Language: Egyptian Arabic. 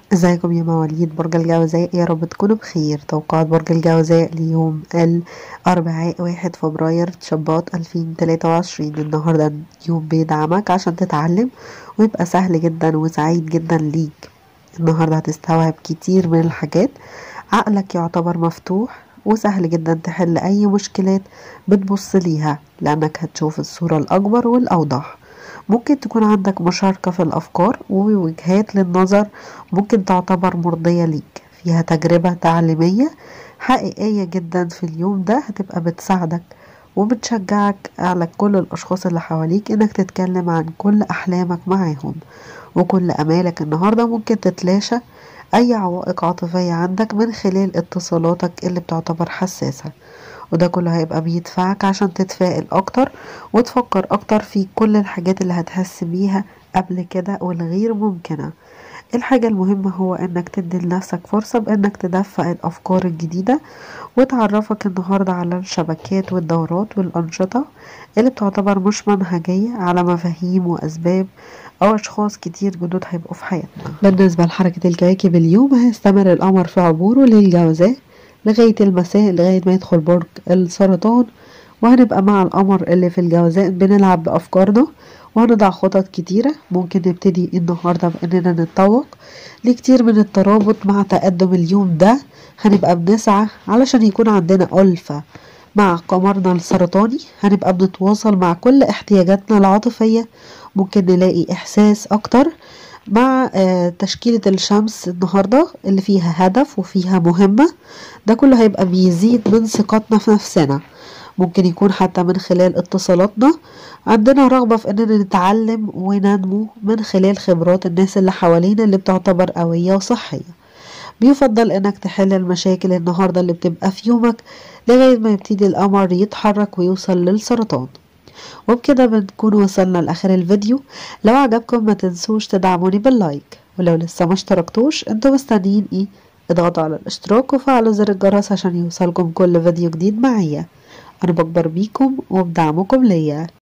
ازيكم يا مواليد برج الجوزاء يا رب تكونوا بخير توقعات برج الجوزاء ليوم الأربعاء واحد فبراير شباط ألفين تلاتة وعشرين النهاردة يوم بيدعمك عشان تتعلم ويبقى سهل جدا وسعيد جدا ليك النهاردة هتستوعب كتير من الحاجات عقلك يعتبر مفتوح وسهل جدا تحل أي مشكلات بتبص ليها لأنك هتشوف الصورة الأكبر والأوضح ممكن تكون عندك مشاركة في الأفكار ووجهات للنظر ممكن تعتبر مرضية ليك فيها تجربة تعليمية حقيقية جدا في اليوم ده هتبقى بتساعدك وبتشجعك على كل الأشخاص اللي حواليك إنك تتكلم عن كل أحلامك معاهم وكل أمالك النهاردة ممكن تتلاشى أي عوائق عاطفية عندك من خلال اتصالاتك اللي بتعتبر حساسة وده كله هيبقى بيدفعك عشان تتفائل اكتر وتفكر اكتر في كل الحاجات اللي هتحس بيها قبل كده والغير ممكنة الحاجة المهمة هو انك تدي لنفسك فرصة بانك تدفق الافكار الجديدة وتعرفك النهاردة على الشبكات والدورات والانشطة اللي بتعتبر مش منهجية على مفاهيم واسباب او اشخاص كتير جدد هيبقوا في حياتنا بالنسبة لحركة الكواكب اليوم هيستمر القمر في عبوره للجوزاء لغاية المساء لغاية ما يدخل برج السرطان وهنبقى مع القمر اللي في الجوزاء بنلعب بأفكارنا وهنضع خطط كتيرة ممكن نبتدي النهاردة بأننا نتطوق لكتير من الترابط مع تقدم اليوم ده هنبقى بنسعى علشان يكون عندنا ألفة مع قمرنا السرطاني هنبقى بنتواصل مع كل احتياجاتنا العاطفية ممكن نلاقي إحساس أكتر مع تشكيلة الشمس النهاردة اللي فيها هدف وفيها مهمة ده كله هيبقى بيزيد من ثقتنا في نفسنا ممكن يكون حتى من خلال اتصالاتنا عندنا رغبة في اننا نتعلم وننمو من خلال خبرات الناس اللي حوالينا اللي بتعتبر قوية وصحية بيفضل انك تحل المشاكل النهاردة اللي بتبقى في يومك لغاية ما يبتدي القمر يتحرك ويوصل للسرطان وبكده بنكون وصلنا لاخر الفيديو لو عجبكم ما تنسوش تدعموني باللايك ولو لسه ما اشتركتوش انتوا مستنيين ايه اضغطوا على الاشتراك وفعلوا زر الجرس عشان يوصلكم كل فيديو جديد معايا انا بكبر بيكم وبدعمكم ليا